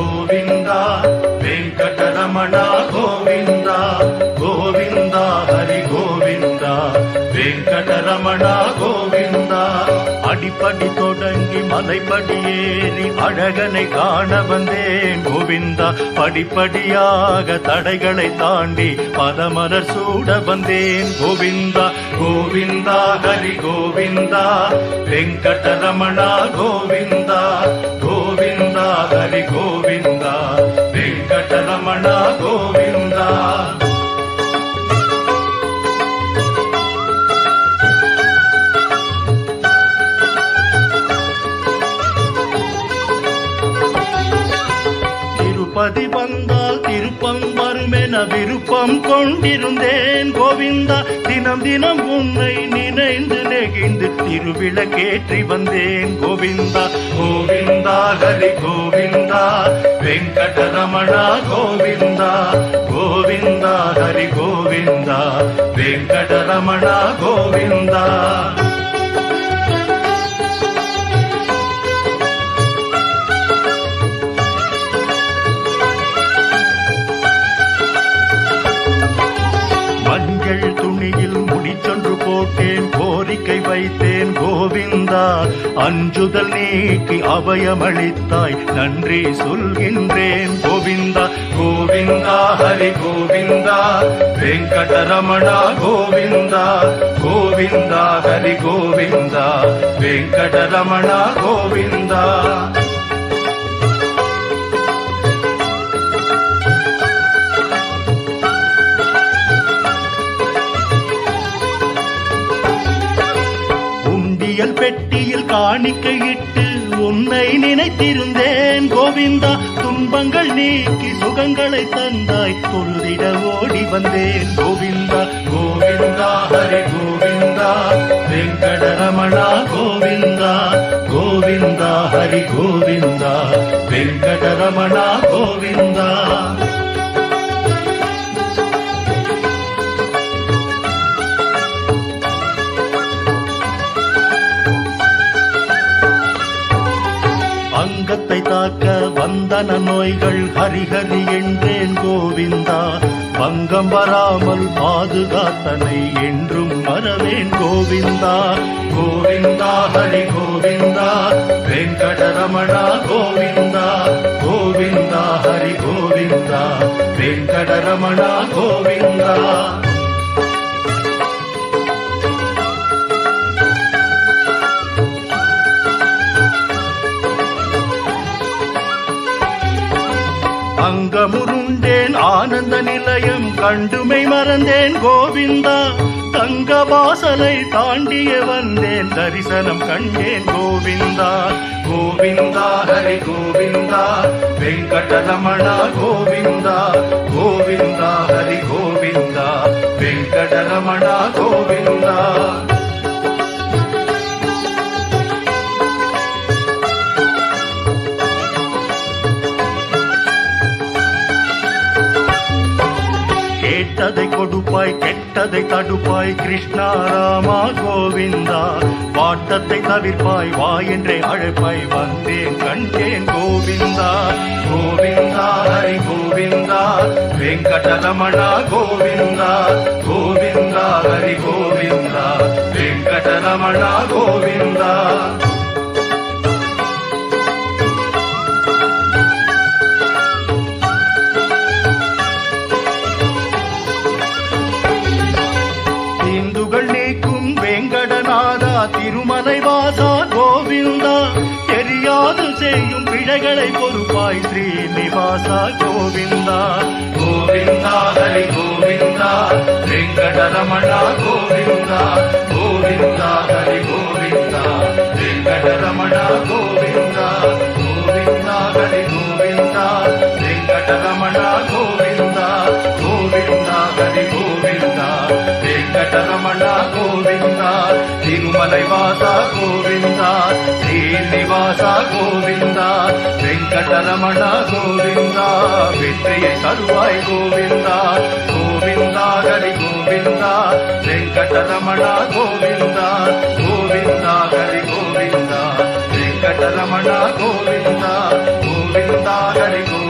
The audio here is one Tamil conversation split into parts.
గోవిందా వెంకటరమణ గోవిందా గోవిందా హరి గోవిందా వెంకటరమణ గోవిందా அடிப்படி தொடங்கி மலைப்படி ஏறி அழகனை காண வந்தேன் கோவிந்தா படிப்படியாக தடைகளை தாண்டி பதமலர் சூட வந்தேன் கோவிந்தா கோவிந்தா ஹரி கோவிந்தா வெங்கடரமணா கோவிந்தா கோவிந்தா ஹரி கோவிந்தா வெங்கடரமணா கோவிந்தா திருப்பதி வந்தால் திருப்பம் வருமென விருப்பம் கொண்டிருந்தேன் கோவிந்தா தினம் தினம் உன்னை நினைந்து நெகிழ்ந்து திருவிளக்கேற்றி வந்தேன் கோவிந்தா கோவிந்தா ஹரி கோவிந்தா வெங்கடரமணா கோவிந்தா கோவிந்தா ஹரி கோவிந்தா வெங்கடரமணா கோவிந்தா மஞ்சள் துணியில் முடிச்சொன்று போட்டேன் கோரிக்கை வைத்தேன் கோவிந்தா அஞ்சுதல் நீக்கி அபயமளித்தாய் நன்றி சொல்கின்றேன் கோவிந்தா கோவிந்தா ஹரி கோவிந்தா வெங்கடரமணா கோவிந்தா கோவிந்தா ஹரி கோவிந்தா வெங்கடரமணா கோவிந்தா உண்டியல் பெட்டியில் காணிக்கையிட்டு உன்னை நினைத்திருந்தேன் கோவிந்தா துன்பங்கள் நீக்கி சுகங்களை தந்தாய் தொழுதிட ஓடி வந்தேன் கோவிந்தா கோவிந்தா ஹரி கோவிந்தா வெங்கடரமணா கோவிந்தா கோவிந்தா ஹரி கோவிந்தா வெங்கடரமணா கோவிந்தா அங்கத்தை தாக்க வந்தன நோய்கள் ஹரிஹரி என்றேன் கோவிந்தா பங்கம் வராமல் பாதுகாத்தனை என்றும் மறவேன் கோவிந்தா கோவிந்தா ஹரி கோவிந்தா வெங்கடரமணா கோவிந்தா கோவிந்தா ஹரி கோவிந்தா வெங்கடரமணா கோவிந்தா அங்கமுருண்டேன் ஆனந்த நிலையம் கண்டுமை மறந்தேன் கோவிந்தா தங்க வாசலை தாண்டிய வந்தேன் தரிசனம் கண்டேன் கோவிந்தா கோவிந்தா ஹரி கோவிந்தா வெங்கடரமணா கோவிந்தா கோவிந்தா ஹரி கோவிந்தா வெங்கடரமணா கோவிந்தா கேட்டதை கொடுப்பாய் கெட்டதை தடுப்பாய் கிருஷ்ணா ராமா கோவிந்தா வாட்டத்தை தவிர்ப்பாய் வா என்றே அழைப்பாய் வந்தேன் கண்டேன் கோவிந்தா கோவிந்தா ஹரி கோவிந்தா வெங்கடரமணா கோவிந்தா கோவிந்தா ஹரி கோவிந்தா வெங்கடரமணா கோவிந்தா தீந்துகள் நீக்கும் வேங்கடநாதா திருமலை வாசா கோவிந்தா தெரியாது செய்யும் பிழைகளை பொறுப்பாய் ஸ்ரீனிவாசா கோவிந்தா கோவிந்தா ஹரி கோவிந்தா வெங்கடரமணா கோவிந்தா கோவிந்தா ஹரி கோவிந்தா வெங்கடரமணா கோவிந்தா கோவிந்தா ஹரி கோவிந்தா வெங்கடரமணா கோவிந்தா கோவிந்தா ஹரி கோவிந்தா வெங்கடரமணா கோவிந்தா திருமலை வாசா கோவிந்தா ஸ்ரீனிவாசா கோவிந்தா வெங்கடரமணா கோவிந்தா வெற்றியை தருவாய் கோவிந்தா கோவிந்தா ஹரி கோவிந்தா வெங்கடரமணா கோவிந்தா கோவிந்தா ஹரி கோவிந்தா வெங்கடரமணா கோவிந்தா கோவிந்தா ஹரி கோவிந்தா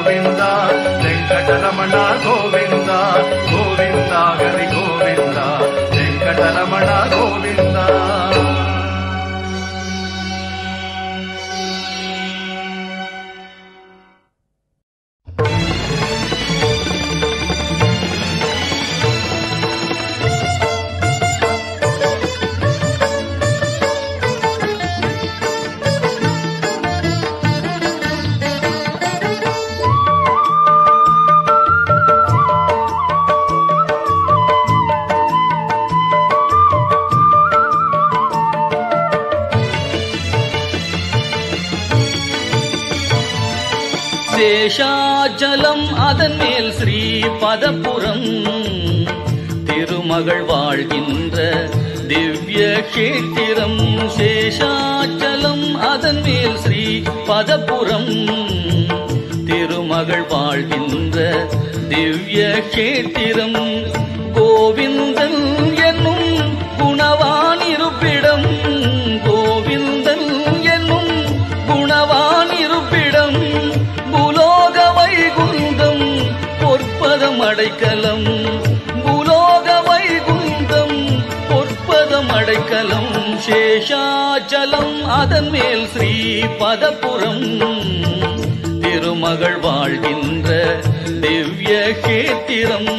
சேஷாச்சலம் அதன் மேல் ஸ்ரீ பதப்புரம் திருமகள் வாழ்கின்ற திவ்ய கேத்திரம் சேஷாச்சலம் அதன் மேல் ஸ்ரீ பதப்புரம் திருமகள் வாழ்கின்ற திவ்ய கேத்திரம் கோவிந்தன் என்னும் குணவான் இருப்பிடம் கோவிந்தன் என்னும் குணவான் இருப்பிடம் புலோக வைகுந்தம் பொற்பதம் அடைக்கலம் புலோக வைகுந்தம் பொற்பதம் அடைக்கலம் சேஷாச்சலம் அதன் மேல் ஸ்ரீ பதப்புரம் திருமகள் வாழ்கின்ற திவ்ய கேத்திரம்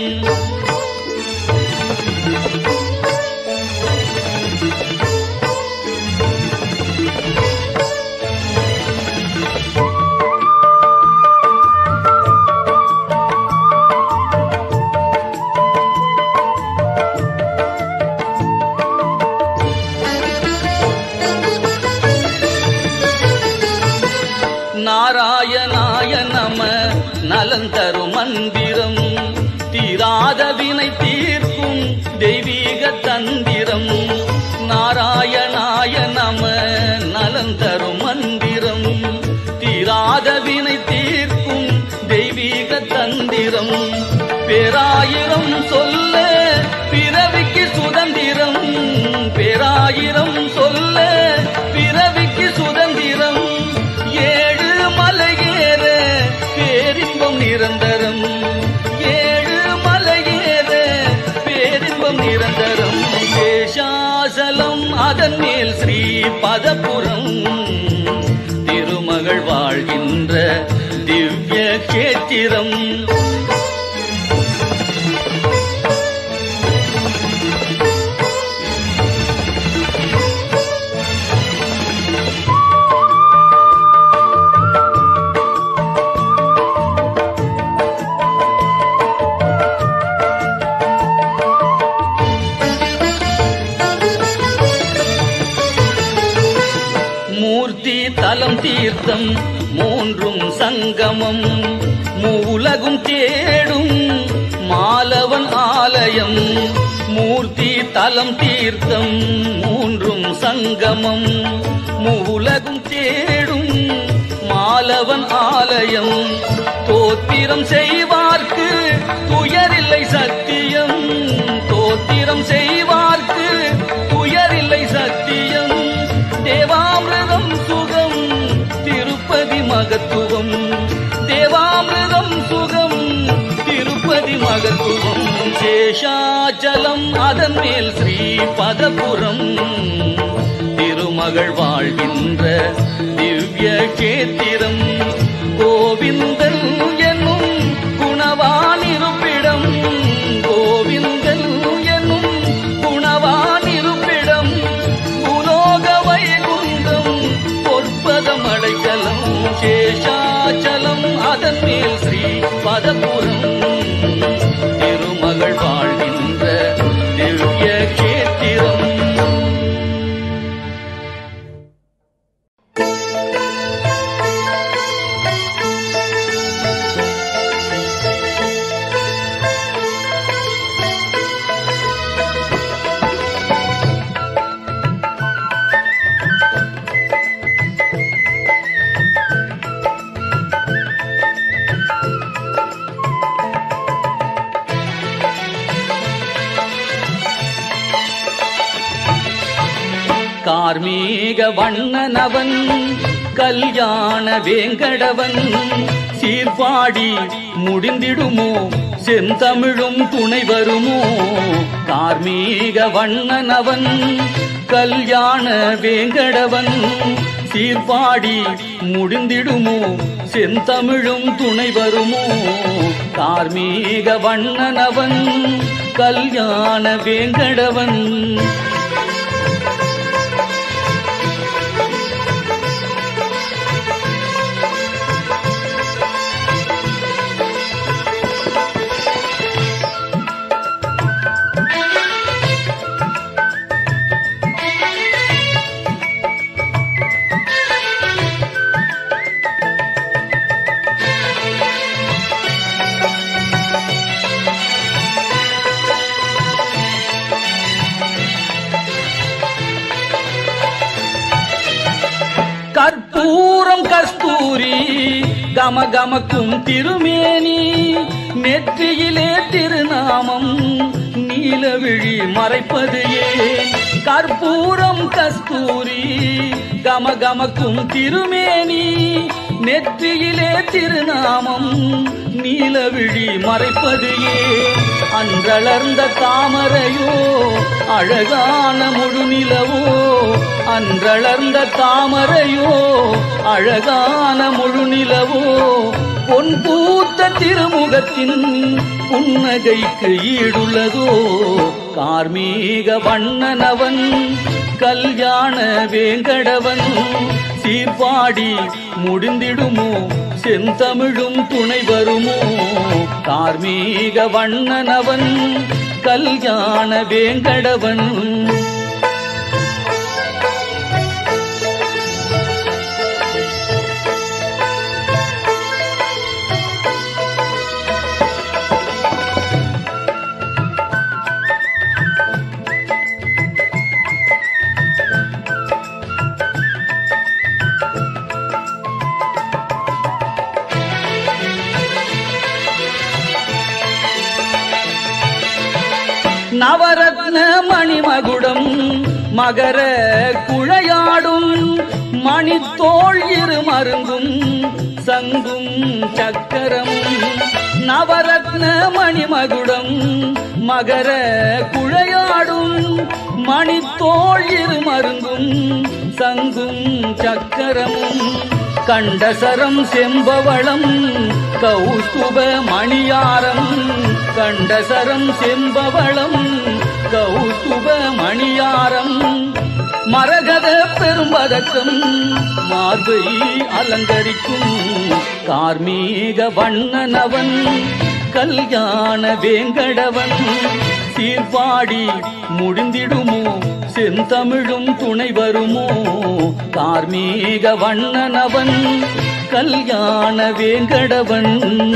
நாராயணாய நம நலன் தரும் மந்திரம் தீராத வினை தீர்க்கும் தெய்வீக தந்திரம் நாராயணாய நம நலன் தரும் மந்திரம் தீராத வினை தீர்க்கும் தெய்வீக தந்திரம் பேராயிரம் சொல்ல பிறவிக்கு சுதந்திரம் பேராயிரம் சொல்ல பிறவிக்கு சுதந்திரம் ஏழு மலையேற பேரின்பம் நிரந்தரம் ஏழு மலையேற பேரின்பம் நிரந்தரம் சேஷாசலம் அதன் மேல் ஸ்ரீ பதப்புரம் திருமகள் வாழ்கின்ற திவ்ய கேத்திரம் மூர்த்தி தலம் தீர்த்தம் மூன்றும் சங்கமம் மூலகும் தேடும் மாலவன் ஆலயம் மூர்த்தி தலம் தீர்த்தம் மூன்றும் சங்கமம் மூலகும் தேடும் மாலவன் ஆலயம் தோத்திரம் செய்வார்க்கு துயரில்லை சத்தியம் தோத்திரம் செய்வார்க்கு துயரில்லை சத்தியம் தேவாமிரதம் சுகம் திருப்பதி மகத்துவம் தேவாமிரதம் சுகம் திருப்பதி மகத்துவம் சேஷாச்சலம் அதன் மேல் ஸ்ரீ பதபுரம் திருமகள் வாழ்கின்ற திவ்ய கேத்திரம் கோவிந்தன் என்னும் குணவான் இருப்பிடம் கோவிந்தன் என்னும் குணவான் இருப்பிடம் புலோக வைகுந்தம் பொற்பதம் அடைக்கலம் சேஷாச்சலம் அதன் மேல் ஸ்ரீ பதபுரம் திருமகள் வாழ்கின்ற திவ்ய கேத்திரம் கார்மீக வண்ணனவன் கல்யாண வேங்கடவன் சீர்பாடி முடிந்திடுமோ செந்தமிழும் துணை வருமோ கார்மீக வண்ணனவன் கல்யாண வேங்கடவன் சீர்பாடி முடிந்திடுமோ செந்தமிழும் துணை வருமோ கார்மீக வண்ணனவன் கல்யாண வேங்கடவன் கமகமக்கும் திருமேனி நெற்றியிலே திருநாமம் நீலவிழி மறைப்பது ஏன் கற்பூரம் கஸ்தூரி கமகமக்கும் திருமேனி நெற்றியிலே திருநாமம் நீலவிழி மறைப்பது ஏன் அன்றளர்ந்த தாமரையோ அழகான முழுநிலவோ அன்றளர்ந்த தாமரையோ அழகான முழுநிலவோ பொன் பூத்த திருமுகத்தின் புன்னகைக்கு ஈடுள்ளதோ கார்மீக வண்ணனவன் கல்யாண வேங்கடவன் சீர்பாடி முடிந்திடுமோ செந்தமிழும் துணை வருமோ கார்மீக வண்ணனவன் கல்யாண வேங்கடவன் நவரத்ன மணிமகுடம் மகர குழையாடும் மணித்தோள் இரு மருங்கும் சங்கும் சக்கரமும் நவரத்ன மணிமகுடம் மகர குழையாடும் மணித்தோள் இரு மருங்கும் சங்கும் சக்கரமும் கண்டசரம் செம்பவளம் கௌஸ்துப மணியாரம் கண்டசரம் செம்பவளம் கௌஸ்துப மணியாரம் மரகத பெரும்பதக்கம் மார்பை அலங்கரிக்கும் கார்மீக வண்ணனவன் கல்யாண வேங்கடவன் சீர்பாடி முடிந்திடுமோ செந்தமிழும் துணை வருமோ கார்மீக வண்ணனவன் கல்யாண வேங்கடவன்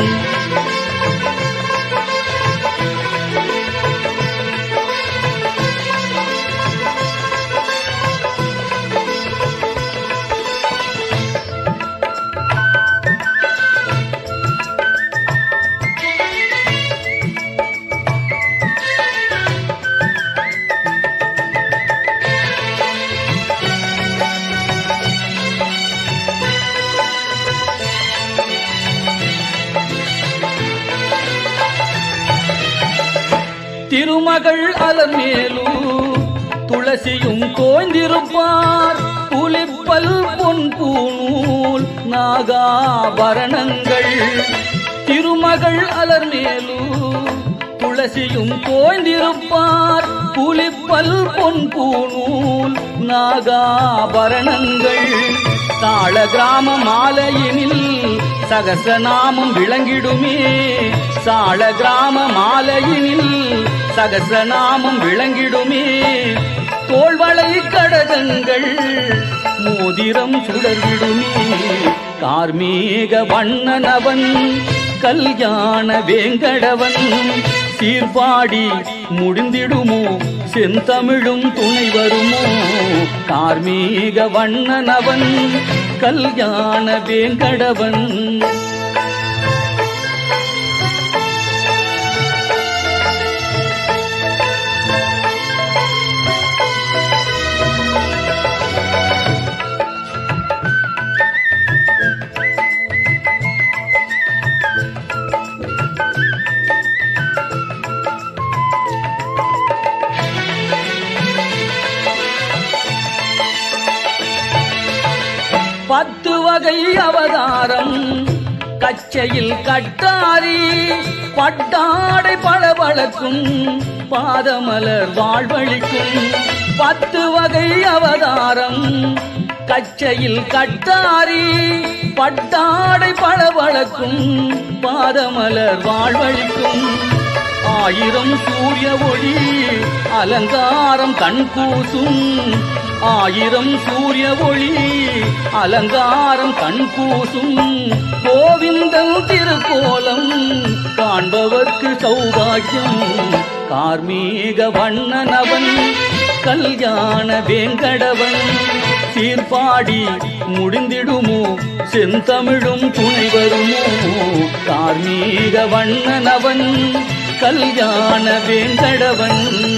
திருமகள் அலமேலு துளசியும் தோய்ந்திருப்பார் புலிப்பல் பொன் பூநூல் நாகாபரணங்கள் திருமகள் அலர்மேலு துளசியும் தோய்ந்திருப்பார் புலிப்பல் பொன் பூநூல் நாகாபரணங்கள் தாள கிராம மாலையினில் சகசநாமம் விளங்கிடுமே சாள கிராம மாலையினில் சகசநாமம் விளங்கிடுமே தோள்வளை கடகங்கள் மோதிரம் சுடர்விடுமே கார்மீக வண்ணனவன் கல்யாண வேங்கடவன் சீர்பாடி முடிந்திடுமோ செந்தமிழும் துணை வருமோ கார்மீக வண்ணனவன் கல்யாண வேங்கடவன் பத்து வகை அவதாரம் கச்சையில் கட்டாரி பட்டாடை பளபளக்கும் பாதமலர் வாழ்வழிக்கும் பத்து வகை அவதாரம் கச்சையில் கட்டாரி பட்டாடை பளபளக்கும் பாதமலர் வாழ்வழிக்கும் ஆயிரம் சூரிய ஒளி அலங்காரம் கண் கூசும் ஆயிரம் சூரிய ஒளி அலங்காரம் கண் கூசும் கோவிந்தன் திருக்கோலம் காண்பவர்க்கு சௌபாகியம் கார்மீக வண்ணனவன் கல்யாண வேங்கடவன் சீர்பாடி முடிந்திடுமோ செந்தமிழும் துணை வருமோ கார்மீக வண்ணனவன் கல்யாண வேங்கடவன்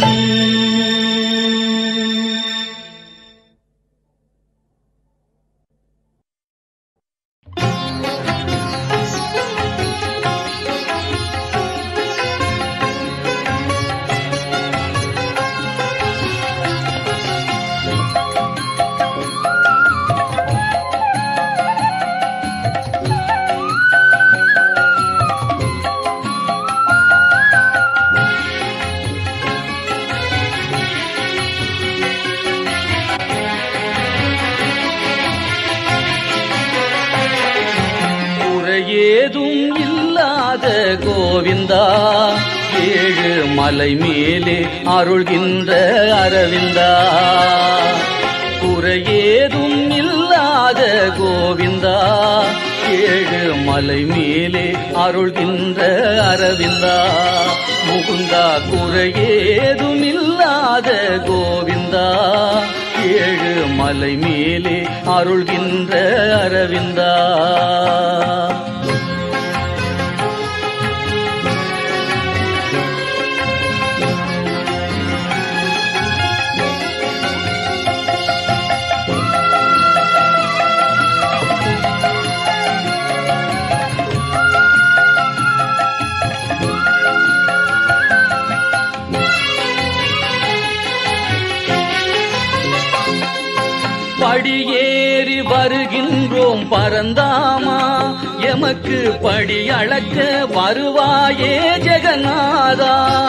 குறையேதும் இல்லாத கோவிந்தா ஏழு மலை மேலே அருள்கின்ற அரவிந்தா குறையேதும் இல்லாத கோவிந்தா ஏழு மலை மேலே அருள்கின்ற அரவிந்தா முகுந்தா குறையேதும் இல்லாத கோவிந்தா ஏழு மலை மேலே அருள்கின்ற அரவிந்தா படியேறி வருகின்றோம் பரந்தாமா எமக்கு படி அளக்க வருவாயே ஜெகநாதா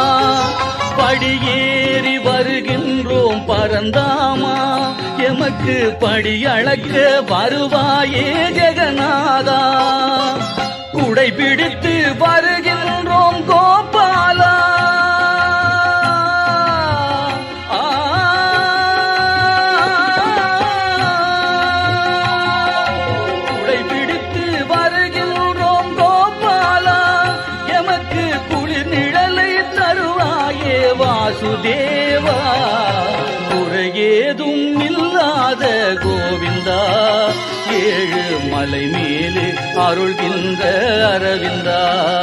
படியேறி வருகின்றோம் பரந்தாமா எமக்கு படி அளக்க வருவாயே ஜெகநாதா குடை பிடித்து வருகின்றோம் கோபாலா ஆ குடை பிடித்து வருகின்றோம் கோபாலா எமக்கு குளிர் நிழலை தருவாயே வாசுதேவா குறையேதும் இல்லாத கோவிந்தா ஏழு மலை மேலே அருள்கின்ற அரவிந்தா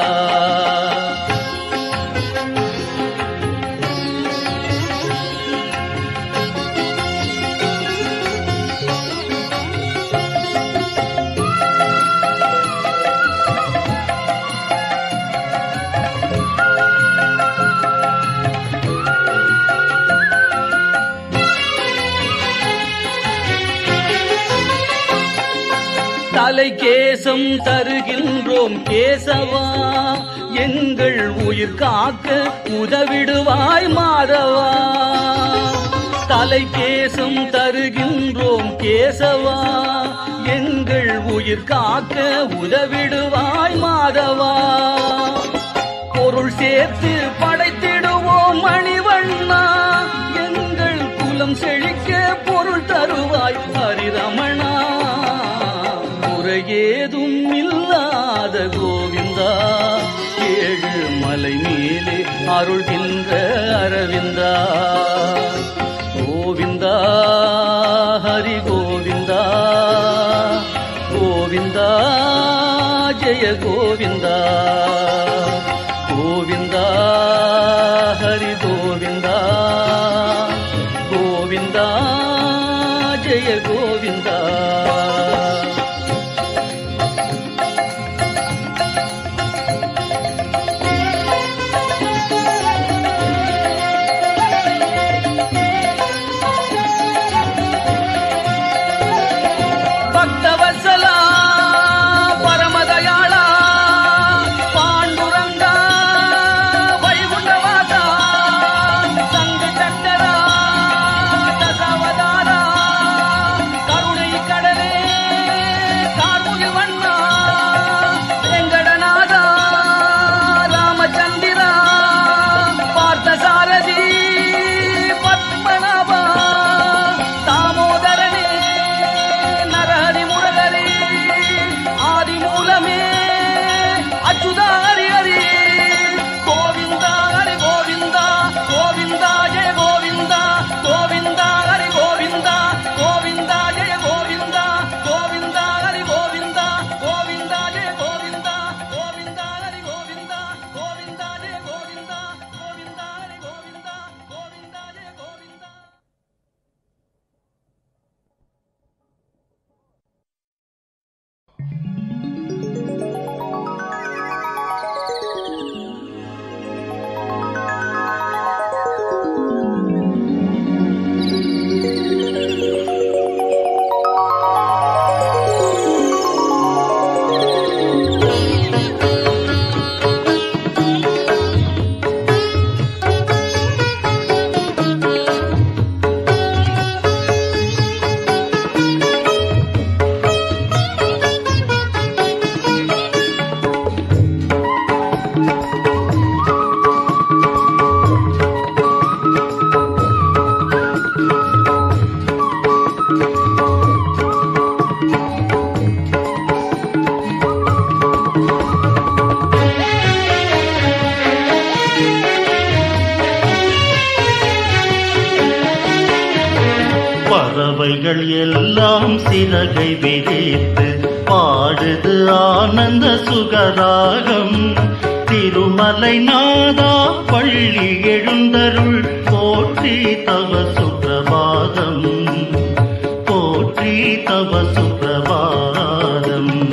தலை கேசம் தருகின்றோம் கேசவா எங்கள் உயிர் காக்க உதவிடுவாய் மாதவா தலை கேசம் தருகின்றோம் கேசவா எங்கள் உயிர் காக்க உதவிடுவாய் மாதவா பொருள் சேர்த்து படைத்திடுவோம் மணிவண்ணா எங்கள் குலம் செழிக்க பொருள் தருவாய் ஹரிரமணா குறையேதும் இல்லாத கோவிந்தா ஏழு மலை மேலே அருள்கின்ற அரவிந்தா கோவிந்தா ஹரி கோவிந்தா கோவிந்தா ஜெய கோவிந்தா கோவிந்தா ஹரி கோவிந்தா கோவிந்தா ஜெய கோவிந்தா பக்தவசலா பரமதயாளா பறவைகள் எல்லாம் சிறகை விரித்து பாடுது ஆனந்த சுகராகம் திருமலை நாதா பள்ளி எழுந்தருள் போற்றி தவ சுப்பிரபாதம் போற்றி தவ சுப்பிரபாதம்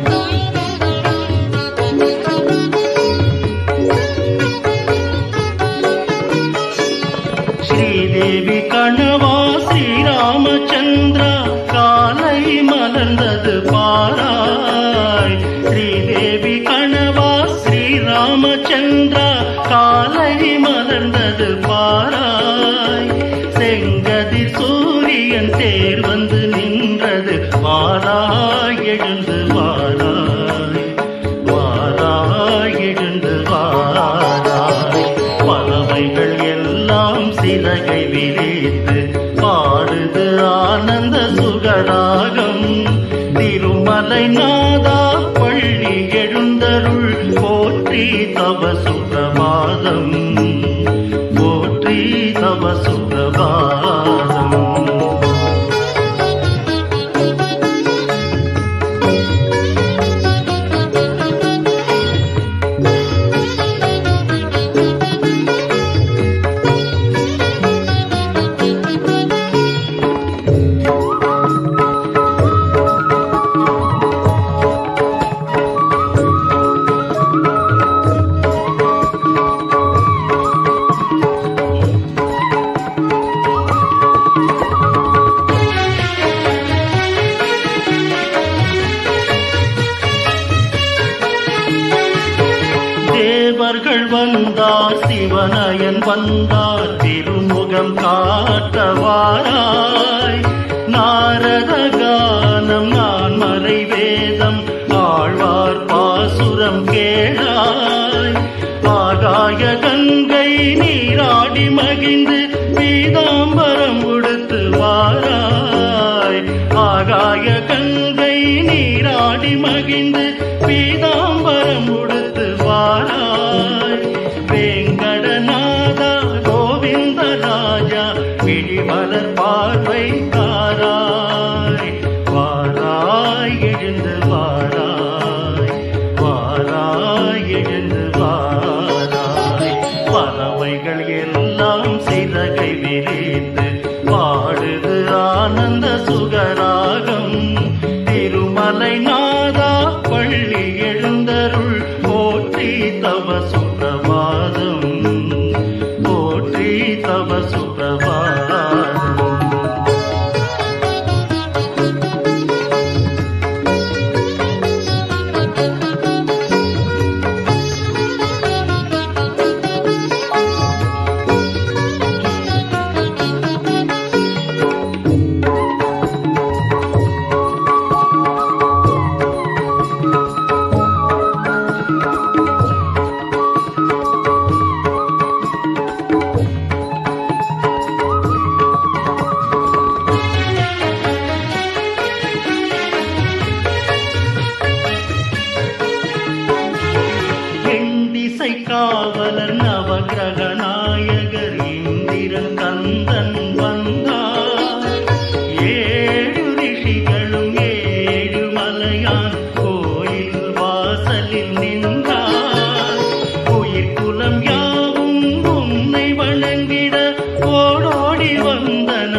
ஸ்ரீதேவி கணவா ஸ்ரீராமச்சந்திர காலை மலர்ந்தது பாராய் ஸ்ரீதேவி கணவா ஸ்ரீராமச்சந்திர காலை மலர்ந்தது பாராய் செங்கதிர் சூரியன் தேர் வந்து நின்றது வாராய் எழுந்து வாராய் வாராய் எழுந்து வாராய் பறவைகள் எல்லாம் சிறகை விரித்து பாடுது ஆனந்த சுகராகம் திருமலை நாதா பள்ளி எழுந்தருள் போற்றி தவ சுப்பிரபாதம் போற்றி தவ சுப்பிரபாதம் தேவர்கள் வந்தார் சிவனயன் வந்தார் திருமுகம் காட்டவாராய் நாரத கானம் நான் மறை வேதம் ஆழ்வார் பாசுரம் கேளாய் ஆகாய கங்கை நீராடி மகிழ்ந்து பீதாம்பரம் உடுத்து வாராய் ஆகாய கங்கை நீராடி மகிழ்ந்து பீதாம்பரம் உடுத்து வாராய் வேங்கடநாதா கோவிந்த ராஜா விழிமலர் பார்வை தாராய் வாராய் எழுந்து வாராய் வாராய் எழுந்து வாராய் பறவைகள் எல்லாம் சிறகை விரித்து பாடுது ஆனந்த சுகராகம் திருமலை நாதா பள்ளி எழுந்தருள் போற்றி தவ சுப்பிரபாதம் போற்றி தவ சுப்பிரபாதம் எண்டிசை காவலர் நவகிரக நாயகர் இந்திரன் கந்தன் வந்தார் ஏழு ரிஷிகளும் ஏழு மலையான் கோயில் வாசலில் நின்றார் உயிர் குலம் யாவும் உன்னை வணங்கிட ஓடோடி வந்தன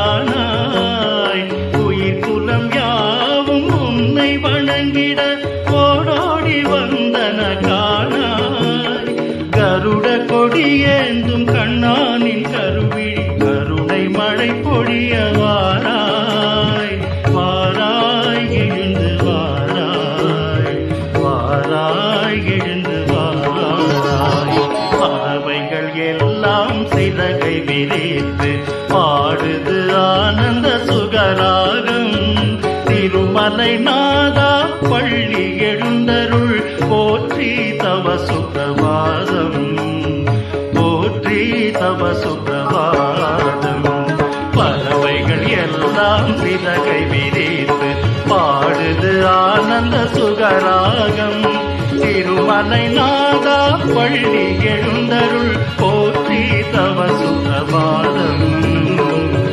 காணாய் உயிர் குலம் யாவும் உன்னை வணங்கிட ஓடோடி வந்தன காணாய் கருட கொடியேந்தும் கண்ணானின் கருவிழி கருணை மழை பொழிய வாராய் வாராய் எழுந்து வாராய் வாராய் எழுந்து வாராய் பறவைகள் எல்லாம் சிறகை விரித்து பாடுது ஆனந்த சுகராகம் திருமலை நாதா பள்ளி எழுந்தருள் போற்றி தவ சுப்பிரபாதம் போற்றி தவ சுப்பிரபாதம் பறவைகள் எல்லாம் சிறகை விரித்து பாடுது ஆனந்த சுகராகம் திருமலை நாதா பள்ளி எழுந்தருள் போற்றி தவ சுப்பிரபாதம்